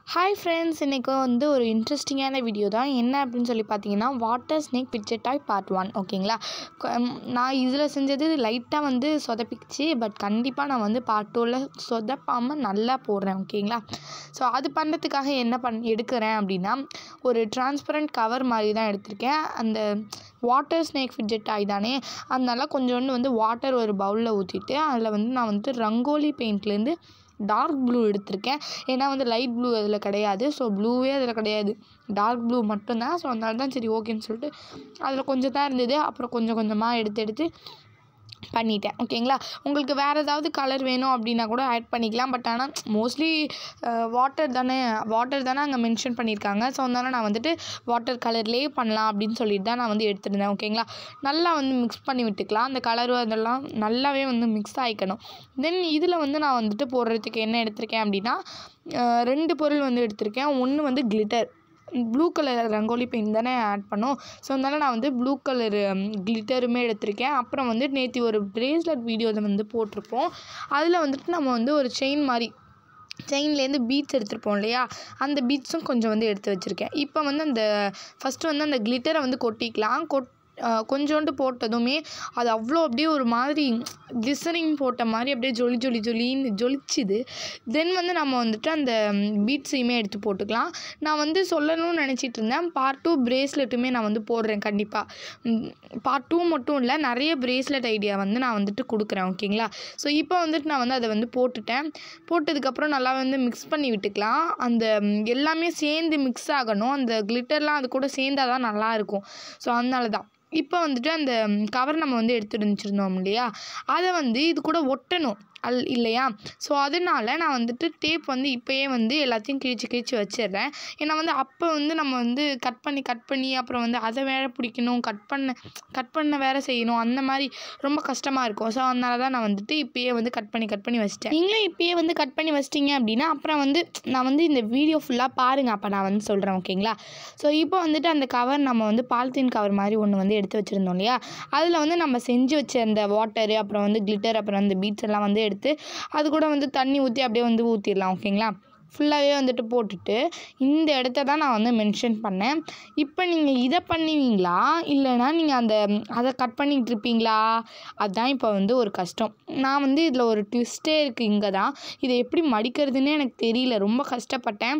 hi friends இன்றைக்கி வந்து ஒரு இன்ட்ரெஸ்டிங்கான வீடியோ தான் என்ன அப்படின்னு சொல்லி பார்த்தீங்கன்னா water snake picture toy part one ஓகேங்களா கொ- ம், நான் இதில் செஞ்சது லைட்டாக வந்து சொதப்பிச்சு பட் கண்டிப்பாக நான் வந்து பார்ட் டூவில் சொதப்பாமல் நல்லா போடுறேன் ஓகேங்களா ஸோ அது பண்ணுறதுக்காக என்ன பண் எடுக்கிறேன் அப்படின்னா ஒரு டிரான்ஸ்பரண்ட் கவர் மாதிரி தான் எடுத்திருக்கேன் அந்த வாட்டர் ஸ்னேக் ஃபிட்ஜெட் டாய் தானே அதனால கொஞ்சோண்டு வந்து வாட்டர் ஒரு பவுலில் ஊற்றிட்டு அதில் வந்து நான் வந்துட்டு ரங்கோலி பெயிண்ட்லேருந்து டார்க் ப்ளூ எடுத்திருக்கேன் ஏன்னா வந்து லைட் ப்ளூ அதில் கிடையாது ஸோ ப்ளூவே அதில் கிடையாது டார்க் ப்ளூ மட்டும்தான் ஸோ அதனால தான் சரி ஓகேன்னு சொல்லிட்டு அதில் கொஞ்சம் தான் இருந்தது அப்புறம் கொஞ்சம் கொஞ்சமாக எடுத்து எடுத்து பண்ணிட்டேன் ஓகேங்களா உங்களுக்கு வேறு ஏதாவது கலர் வேணும் அப்படின்னா கூட ஆட் பண்ணிக்கலாம் பட் ஆனால் மோஸ்ட்லி வாட்டர் தானே வாட்டர் தானே அங்கே மென்ஷன் பண்ணியிருக்காங்க ஸோ அதனால நான் வந்துட்டு வாட்டர் கலர்லேயே பண்ணலாம் அப்படின்னு சொல்லிட்டு தான் நான் வந்து எடுத்திருந்தேன் ஓகேங்களா நல்லா வந்து மிக்ஸ் பண்ணி விட்டுக்கலாம் அந்த கலரு அதெல்லாம் நல்லாவே வந்து மிக்ஸ் ஆகிக்கணும் தென் இதில் வந்து நான் வந்துட்டு போடுறதுக்கு என்ன எடுத்திருக்கேன் அப்படின்னா அஹ் ரெண்டு பொருள் வந்து எடுத்திருக்கேன் ஒன்று வந்து glitter blue colour rangoli paint தானே ஆட் பண்ணோம் ஸோ அதனால நான் வந்து ப்ளூ கலரு கிளிட்டருமே எடுத்திருக்கேன் அப்புறம் வந்து நேற்று ஒரு பிரேஸ்லெட் வீடியோவில் வந்து போட்டிருப்போம் அதில் வந்துட்டு நம்ம வந்து ஒரு செயின் மாதிரி செயின்லேருந்து பீட்ஸ் எடுத்திருப்போம் இல்லையா அந்த பீட்ஸும் கொஞ்சம் வந்து எடுத்து வச்சுருக்கேன் இப்போ வந்து அந்த ஃபஸ்ட்டு வந்து அந்த கிளிட்டரை வந்து கொட்டிக்கலாம் கொட் அஹ் கொஞ்சோண்டு போட்டதுமே அது அவ்வளோ அப்படியே ஒரு மாதிரி கிளிசரிங் போட்ட மாதிரி அப்படியே ஜொலி ஜொலி ஜொலின்னு ஜொலிச்சுது தென் வந்து நம்ம வந்துட்டு அந்த பீட்ஸையுமே எடுத்து போட்டுக்கலாம் நான் வந்து சொல்லணும்னு நினச்சிட்டு இருந்தேன் பார்ட் டூ பிரேஸ்லெட்டுமே நான் வந்து போடுறேன் கண்டிப்பாக பார்ட் டூ மட்டும் இல்லை நிறைய பிரேஸ்லெட் ஐடியா வந்து நான் வந்துட்டு கொடுக்குறேன் ஓகேங்களா ஸோ இப்போ வந்துட்டு நான் வந்து அதை வந்து போட்டுட்டேன் போட்டதுக்கப்புறம் நல்லா வந்து மிக்ஸ் பண்ணி விட்டுக்கலாம் அந்த ம், எல்லாமே சேர்ந்து மிக்ஸ் ஆகணும் அந்த கிளிட்டர்லாம் அது கூட சேர்ந்தா தான் நல்லாயிருக்கும் ஸோ அதனால தான் இப்போ வந்துட்டு அந்த கவர் நம்ம வந்து எடுத்துட்டு வச்சுருந்தோம் இல்லையா அதை வந்து இது கூட ஒட்டணும் அல் இல்லையா ஸோ அதனால நான் வந்துட்டு டேப் வந்து இப்போயே வந்து எல்லாத்தையும் கிழிச்சு கிழிச்சு வச்சிடுறேன் ஏன்னா வந்து அப்போ வந்து நம்ம வந்து கட் பண்ணி கட் பண்ணி அப்புறம் வந்து அதை வேற பிடிக்கணும் கட் பண்ண கட் பண்ண வேற செய்யணும் அந்த மாதிரி ரொம்ப கஷ்டமாக இருக்கும் ஸோ அதனால தான் நான் வந்துட்டு இப்போயே வந்து கட் பண்ணி கட் பண்ணி வச்சிட்டேன் நீங்களும் இப்போயே வந்து கட் பண்ணி வச்சிட்டிங்க அப்படின்னா அப்புறம் வந்து நான் வந்து இந்த வீடியோ ஃபுல்லாக பாருங்கள் அப்போ நான் வந்து சொல்கிறேன் ஓகேங்களா ஸோ இப்போ வந்துட்டு அந்த கவர் நம்ம வந்து பாலித்தீன் கவர் மாதிரி ஒன்று வந்து எடுத்து வச்சுருந்தோம் இல்லையா அதில் வந்து நம்ம செஞ்சு வச்ச அந்த வாட்டரு அப்புறம் வந்து கிளிட்டர் அப்புறம் அந்த பீட்ஸ் எல்லாம் வந்து எடுத்து அது கூட வந்து தண்ணி ஊற்றி அப்படியே வந்து ஊற்றிடலாம் ஓகேங்களா ஃபுல்லாகவே வந்துட்டு போட்டுட்டு இந்த இடத்த தான் நான் வந்து மென்ஷன் பண்ணேன் இப்போ நீங்கள் இதை பண்ணுவீங்களா இல்லைன்னா நீங்கள் அந்த ம், அதை கட் பண்ணிக்கிட்டு இருப்பீங்களா அதுதான் இப்போ வந்து ஒரு கஷ்டம் நான் வந்து இதில் ஒரு ட்விஸ்ட்டே இருக்குது இங்கே தான் இதை எப்படி மடிக்கிறதுனே எனக்கு தெரியல ரொம்ப கஷ்டப்பட்டேன்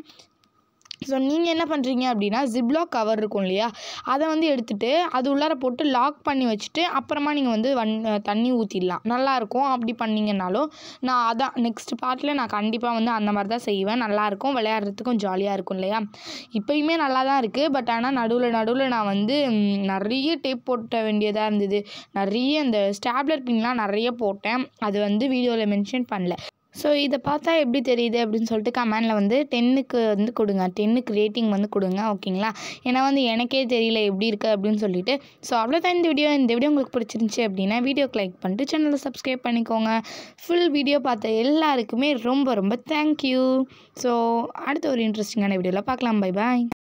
ஸோ நீங்கள் என்ன பண்ணுறீங்க அப்படின்னா ஜிப்லாக் கவர் இருக்கும் இல்லையா அதை வந்து எடுத்துகிட்டு அது உள்ளார போட்டு லாக் பண்ணி வச்சுட்டு அப்புறமா நீங்கள் வந்து வன் தண்ணி ஊற்றிடலாம் நல்லாயிருக்கும் அப்படி பண்ணீங்கன்னாலும் நான் அதான் நெக்ஸ்ட் பார்ட்டில் நான் கண்டிப்பாக வந்து அந்த மாதிரி தான் செய்வேன் நல்லாயிருக்கும் விளையாடுறதுக்கும் ஜாலியாக இருக்கும் இல்லையா இப்போயுமே நல்லா தான் இருக்குது பட் ஆனால் நடுவில் நடுவில் நான் வந்து ம், நிறைய டேப் போட்ட வேண்டியதாக இருந்தது நிறைய இந்த ஸ்டாப்லர் பின்லாம் நிறைய போட்டேன் அது வந்து வீடியோவில் மென்ஷன் பண்ணல ஸோ இதை பார்த்தா எப்படி தெரியுது அப்படின்னு சொல்லிட்டு கமெண்டில் வந்து டென்னுக்கு வந்து கொடுங்க டென்னுக்கு ரேட்டிங் வந்து கொடுங்க ஓகேங்களா ஏன்னா வந்து எனக்கே தெரியல எப்படி இருக்குது அப்படின்னு சொல்லிட்டு ஸோ அவ்வளோதான் இந்த வீடியோ இந்த வீடியோ உங்களுக்கு பிடிச்சிருந்துச்சி அப்படின்னா வீடியோக்கு லைக் பண்ணிட்டு சேனலை சப்ஸ்கிரைப் பண்ணிக்கோங்க ஃபுல் வீடியோ பார்த்த எல்லாருக்குமே ரொம்ப ரொம்ப தேங்க்யூ ஸோ அடுத்த ஒரு இன்ட்ரெஸ்டிங்கான வீடியோவில் பார்க்கலாம் பை பாய்